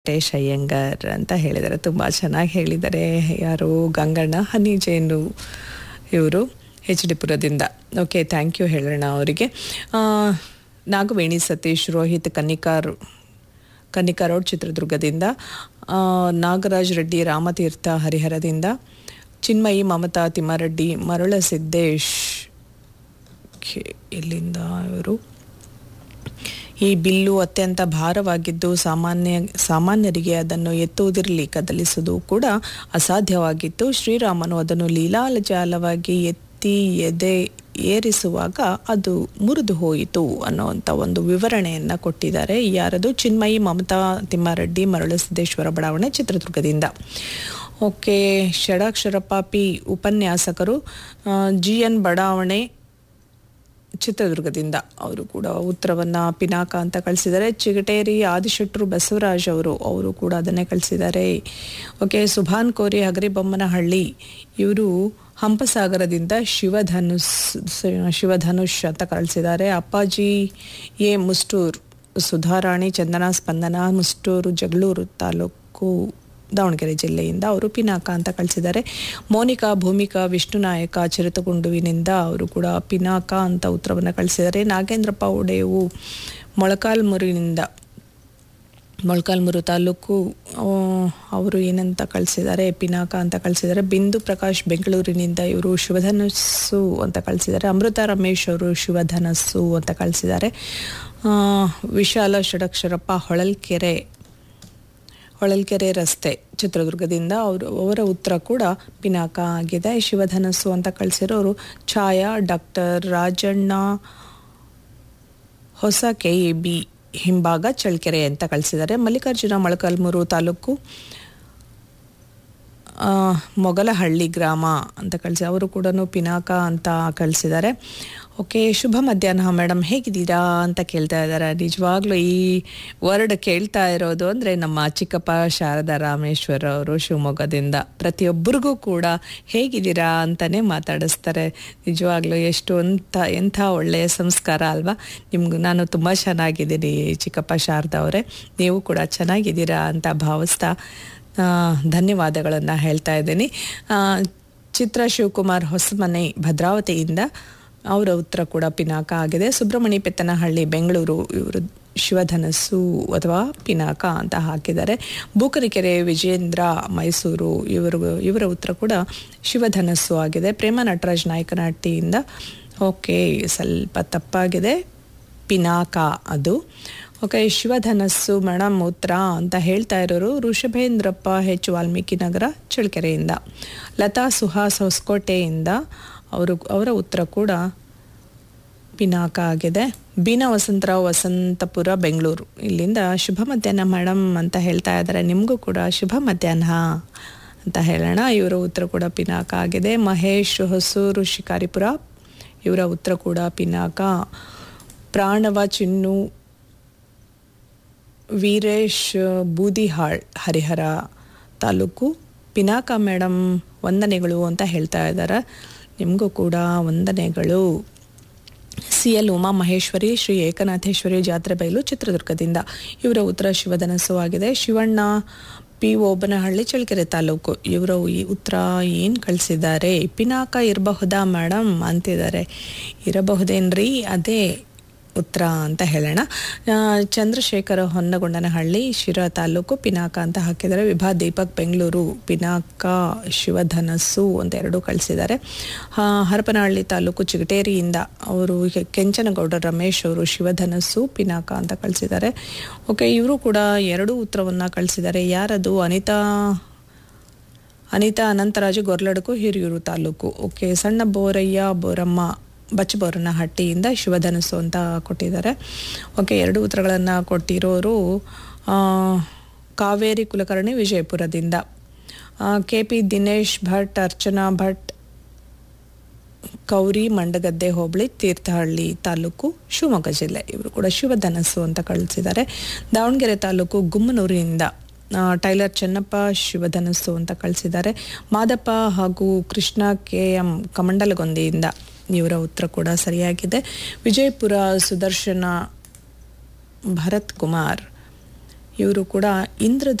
ವೆಂಕಟೇಶ್ ಅಯ್ಯಂಗಾರ್ ಅಂತ ಹೇಳಿದ್ದಾರೆ ತುಂಬ ಚೆನ್ನಾಗಿ ಹೇಳಿದ್ದಾರೆ ಯಾರು ಗಂಗಣ್ಣ ಹನಿ ಜೇನು ಇವರು ಎಚ್ ಡಿ ಪುರದಿಂದ ಓಕೆ ಥ್ಯಾಂಕ್ ಯು ಹೇಳೋಣ ಅವರಿಗೆ ನಾಗವೇಣಿ ಸತೀಶ್ ರೋಹಿತ್ ಕನ್ನಿಕಾರ್ ಕನ್ನಿಕಾರೋಡ್ ಚಿತ್ರದುರ್ಗದಿಂದ ಆ, ನಾಗರಾಜ್ ರೆಡ್ಡಿ ರಾಮತೀರ್ಥ ಹರಿಹರದಿಂದ ಚಿನ್ಮಯಿ ಮಮತಾ ತಿಮ್ಮಾರೆಡ್ಡಿ ಮರುಳ ಸಿದ್ದೇಶ್ ಓಕೆ ಎಲ್ಲಿಂದ ಇವರು ಈ ಬಿಲ್ಲು ಅತ್ಯಂತ ಭಾರವಾಗಿದ್ದು ಸಾಮಾನ್ಯ ಸಾಮಾನ್ಯರಿಗೆ ಅದನ್ನು ಎತ್ತುವುದಿರಲಿ ಕದಲಿಸುವುದು ಕೂಡ ಅಸಾಧ್ಯವಾಗಿತ್ತು ಶ್ರೀರಾಮನು ಅದನ್ನು ಲೀಲಾಜಾಲವಾಗಿ ಎತ್ತಿ ಎದೆ ಏರಿಸುವಾಗ ಅದು ಮುರಿದು ಹೋಯಿತು ಅನ್ನುವಂಥ ಒಂದು ವಿವರಣೆಯನ್ನು ಕೊಟ್ಟಿದ್ದಾರೆ ಯಾರದು ಚಿನ್ಮಯಿ ಮಮತಾ ತಿಮ್ಮಾರೆಡ್ಡಿ ಮರಳಸಿದ್ದೇಶ್ವರ ಬಡಾವಣೆ ಚಿತ್ರದುರ್ಗದಿಂದ ಓಕೆ ಷಡಾಕ್ಷರಪ್ಪ ಪಿ ಉಪನ್ಯಾಸಕರು ಜಿ ಎನ್ ಬಡಾವಣೆ ಚಿತ್ರದುರ್ಗದಿಂದ ಅವರು ಕೂಡ ಉತ್ತರವನ್ನ ಪಿನಾಕ ಅಂತ ಕಳಿಸಿದ್ದಾರೆ ಚಿಗಟೇರಿ ಆದಿಶೆಟ್ರು ಬಸವರಾಜ್ ಅವರು ಅವರು ಕೂಡ ಅದನ್ನೇ ಕಳಿಸಿದ್ದಾರೆ ಓಕೆ ಸುಭಾನ್ ಕೋರಿ ಹಗರಿಬೊಮ್ಮನಹಳ್ಳಿ ಇವರು ಹಂಪಸಾಗರದಿಂದ ಶಿವಧನುಸ್ ಶಿವಧನುಷ್ ಅಂತ ಕಳಿಸಿದ್ದಾರೆ ಅಪ್ಪಾಜಿ ಎ ಮುಸ್ಟೂರ್ ಸುಧಾರಾಣಿ ಚಂದನ ಸ್ಪಂದನ ಮುಸ್ಟೂರು ಜಗಳೂರು ತಾಲೂಕು ದಾವಣಗೆರೆ ಜಿಲ್ಲೆಯಿಂದ ಅವರು ಪಿನಾಕ ಅಂತ ಕಳಿಸಿದ್ದಾರೆ ಮೋನಿಕಾ ಭೂಮಿಕಾ ವಿಷ್ಣುನಾಯಕ ಚಿರತಗುಂಡುವಿನಿಂದ ಅವರು ಕೂಡ ಪಿನಾಕ ಅಂತ ಉತ್ತರವನ್ನು ಕಳಿಸಿದ್ದಾರೆ ನಾಗೇಂದ್ರಪ್ಪ ಒಡೆಯವು ಮೊಳಕಾಲ್ಮುರಿನಿಂದ ಮೊಳಕಾಲ್ಮುರು ತಾಲೂಕು ಆ, ಅವರು ಏನಂತ ಕಳಿಸಿದ್ದಾರೆ ಪಿನಾಕ ಅಂತ ಕಳಿಸಿದ್ದಾರೆ ಬಿಂದು ಪ್ರಕಾಶ್ ಬೆಂಗಳೂರಿನಿಂದ ಇವರು ಶಿವಧನಸ್ಸು ಅಂತ ಕಳಿಸಿದ್ದಾರೆ ಅಮೃತ ರಮೇಶ್ ಅವರು ಶಿವಧನಸ್ಸು ಅಂತ ಕಳಿಸಿದ್ದಾರೆ ಆ, ವಿಶಾಲ ಷಡಕ್ಷರಪ್ಪ ಹೊಳಲ್ಕೆರೆ ಹೊಳಲ್ಕೆರೆ ರಸ್ತೆ ಚಿತ್ರದುರ್ಗದಿಂದ ಅವರು ಅವರ ಉತ್ತರ ಕೂಡ ಪಿನಾಕ ಆಗಿದೆ ಶಿವಧನಸ್ಸು ಅಂತ ಕಳಿಸಿರೋರು ಛಾಯಾ ಡಾಕ್ಟರ್ ರಾಜಣ್ಣ ಹೊಸ ಕೆ ಎ ಬಿ ಹಿಂಭಾಗ ಚಳ್ಳಕೆರೆ ಅಂತ ಕಳಿಸಿದ್ದಾರೆ ಮಲ್ಲಿಕಾರ್ಜುನ ಮೊಳಕಾಲ್ಮೂರು ತಾಲೂಕು ಆ, ಮೊಗಲಹಳ್ಳಿ ಗ್ರಾಮ ಅಂತ ಕಳಿಸಿ ಅವರು ಕೂಡ ಪಿನಾಕ ಅಂತ ಕಳಿಸಿದ್ದಾರೆ ಓಕೆ ಶುಭ ಮಧ್ಯಾಹ್ನ ಮೇಡಮ್ ಹೇಗಿದ್ದೀರಾ ಅಂತ ಕೇಳ್ತಾ ಇದ್ದಾರೆ ನಿಜವಾಗ್ಲೂ ಈ ವರ್ಡ್ ಕೇಳ್ತಾ ಇರೋದು ಅಂದರೆ ನಮ್ಮ ಚಿಕ್ಕಪ್ಪ ಶಾರದಾ ರಾಮೇಶ್ವರ ಅವರು ಶಿವಮೊಗ್ಗದಿಂದ ಪ್ರತಿಯೊಬ್ಬರಿಗೂ ಕೂಡ ಹೇಗಿದ್ದೀರಾ ಅಂತಲೇ ಮಾತಾಡಿಸ್ತಾರೆ ನಿಜವಾಗ್ಲೂ ಎಷ್ಟು ಅಂತ ಎಂಥ ಒಳ್ಳೆಯ ಸಂಸ್ಕಾರ ಅಲ್ವಾ ನಿಮ್ಗೆ ನಾನು ತುಂಬ ಚೆನ್ನಾಗಿದ್ದೀನಿ ಚಿಕ್ಕಪ್ಪ ಶಾರದಾ ಅವರೇ ನೀವು ಕೂಡ ಚೆನ್ನಾಗಿದ್ದೀರಾ ಅಂತ ಭಾವಿಸ್ತಾ ಆ, ಧನ್ಯವಾದಗಳನ್ನು ಹೇಳ್ತಾ ಇದ್ದೀನಿ ಆ, ಚಿತ್ರ ಶಿವಕುಮಾರ್ ಹೊಸಮನೆ ಭದ್ರಾವತಿಯಿಂದ ಅವರ ಉತ್ತರ ಕೂಡ ಪಿನಾಕ ಆಗಿದೆ ಸುಬ್ರಹ್ಮಣ್ಯ ಪೆತ್ತನಹಳ್ಳಿ ಬೆಂಗಳೂರು ಇವರು ಶಿವಧನಸ್ಸು ಅಥವಾ ಪಿನಾಕ ಅಂತ ಹಾಕಿದ್ದಾರೆ ಬೂಕರಿಕೆರೆ ವಿಜೇಂದ್ರ ಮೈಸೂರು ಇವರು ಇವರ ಉತ್ತರ ಕೂಡ ಶಿವಧನಸ್ಸು ಆಗಿದೆ ಪ್ರೇಮ ನಟರಾಜ್ ನಾಯಕನಹಟ್ಟಿಯಿಂದ ಓಕೆ ಸ್ವಲ್ಪ ತಪ್ಪಾಗಿದೆ ಪಿನಾಕ ಅದು ಓಕೆ ಶಿವಧನಸ್ಸು ಮೇಡಮ್ ಉತ್ತರ ಅಂತ ಹೇಳ್ತಾ ಇರೋರು ಋಷಭೇಂದ್ರಪ್ಪ ಹೆಚ್ ವಾಲ್ಮೀಕಿ ನಗರ ಚಳ್ಳಕೆರೆಯಿಂದ ಲತಾ ಸುಹಾಸ್ ಹೊಸಕೋಟೆಯಿಂದ ಅವರು ಅವರ ಉತ್ತರ ಕೂಡ ಪಿನಾಕ ಆಗಿದೆ ಬೀನಾ ವಸಂತರಾವ್ ವಸಂತಪುರ ಬೆಂಗಳೂರು ಇಲ್ಲಿಂದ ಶುಭ ಮಧ್ಯಾಹ್ನ ಮೇಡಮ್ ಅಂತ ಹೇಳ್ತಾ ಇದ್ದಾರೆ ನಿಮಗೂ ಕೂಡ ಶುಭ ಮಧ್ಯಾಹ್ನ ಅಂತ ಹೇಳೋಣ ಇವರ ಉತ್ತರ ಕೂಡ ಪಿನಾಕ ಆಗಿದೆ ಮಹೇಶ್ ಹೊಸೂರು ಶಿಕಾರಿಪುರ ಇವರ ಉತ್ತರ ಕೂಡ ಪಿನಾಕ ಪ್ರಾಣವ ಚಿನ್ನು ವೀರೇಶ್ ಬೂದಿಹಾಳ್ ಹರಿಹರ ತಾಲೂಕು ಪಿನಾಕ ಮೇಡಮ್ ವಂದನೆಗಳು ಅಂತ ಹೇಳ್ತಾ ಇದ್ದಾರೆ ನಿಮಗೂ ಕೂಡ ವಂದನೆಗಳು ಸಿ ಎಲ್ ಉಮಾ ಮಹೇಶ್ವರಿ ಶ್ರೀ ಏಕನಾಥೇಶ್ವರಿ ಜಾತ್ರೆ ಬಯಲು ಚಿತ್ರದುರ್ಗದಿಂದ ಇವರ ಉತ್ತರ ಶಿವಧನಸ್ಸು ಆಗಿದೆ ಶಿವಣ್ಣ ಪಿ ಓಬನಹಳ್ಳಿ ಚಳ್ಳಕೆರೆ ತಾಲೂಕು ಇವರು ಈ ಉತ್ತರ ಏನು ಕಳಿಸಿದ್ದಾರೆ ಪಿನಾಕ ಇರಬಹುದಾ ಮೇಡಮ್ ಅಂತಿದ್ದಾರೆ ಇರಬಹುದೇನ್ರಿ ಅದೇ ಉತ್ತರ ಅಂತ ಹೇಳೋಣ ಆ, ಚಂದ್ರಶೇಖರ ಹೊನ್ನಗೊಂಡನಹಳ್ಳಿ ಶಿರಾ ತಾಲೂಕು ಪಿನಾಕ ಅಂತ ಹಾಕಿದ್ದಾರೆ ವಿಭಾ ದೀಪಕ್ ಬೆಂಗಳೂರು ಪಿನಾಕ ಶಿವಧನಸ್ಸು ಅಂತ ಎರಡೂ ಕಳಿಸಿದ್ದಾರೆ ಆ, ಹರಪನಹಳ್ಳಿ ತಾಲೂಕು ಚಿಗಟೇರಿಯಿಂದ ಅವರು ಕೆ- ಕೆಂಚನಗೌಡ ರಮೇಶ್ ಅವರು ಶಿವಧನಸ್ಸು ಪಿನಾಕ ಅಂತ ಕಳಿಸಿದ್ದಾರೆ ಓಕೆ ಇವರು ಕೂಡ ಎರಡೂ ಉತ್ತರವನ್ನು ಕಳಿಸಿದ್ದಾರೆ ಯಾರದು ಅನಿತಾ ಅನಿತಾ ಅನಂತರಾಜು ಗೊರ್ಲಡಕು ಹಿರಿಯೂರು ತಾಲೂಕು ಓಕೆ ಸಣ್ಣ ಬೋರಯ್ಯ ಬೋರಮ್ಮ ಬಚ್ಚಬೋರನಹಟ್ಟಿಯಿಂದ ಶಿವಧನಸ್ಸು ಅಂತ ಕೊಟ್ಟಿದ್ದಾರೆ ಓಕೆ ಎರಡು ಉತ್ತರಗಳನ್ನು ಕೊಟ್ಟಿರೋರು ಆ, ಕಾವೇರಿ ಕುಲಕರ್ಣಿ ವಿಜಯಪುರದಿಂದ ಕೆ ಪಿ ದಿನೇಶ್ ಭಟ್ ಅರ್ಚನಾ ಭಟ್ ಕೌರಿ ಮಂಡಗದ್ದೆ ಹೋಬಳಿ ತೀರ್ಥಹಳ್ಳಿ ತಾಲೂಕು ಶಿವಮೊಗ್ಗ ಜಿಲ್ಲೆ ಇವರು ಕೂಡ ಶಿವಧನಸ್ಸು ಅಂತ ಕಳಿಸಿದ್ದಾರೆ ದಾವಣಗೆರೆ ತಾಲೂಕು ಗುಮ್ಮನೂರಿನಿಂದ ಆ, ಟೈಲರ್ ಚೆನ್ನಪ್ಪ ಶಿವಧನಸ್ಸು ಅಂತ ಕಳಿಸಿದ್ದಾರೆ ಮಾದಪ್ಪ ಹಾಗೂ ಕೃಷ್ಣ ಕೆ ಎಂ ಕಮಂಡಲಗೊಂದಿಯಿಂದ ಇವರ ಉತ್ತರ ಕೂಡ ಸರಿಯಾಗಿದೆ ವಿಜಯಪುರ ಸುದರ್ಶನ ಭರತ್ ಕುಮಾರ್ ಇವರು ಕೂಡ ಇಂದ್ರ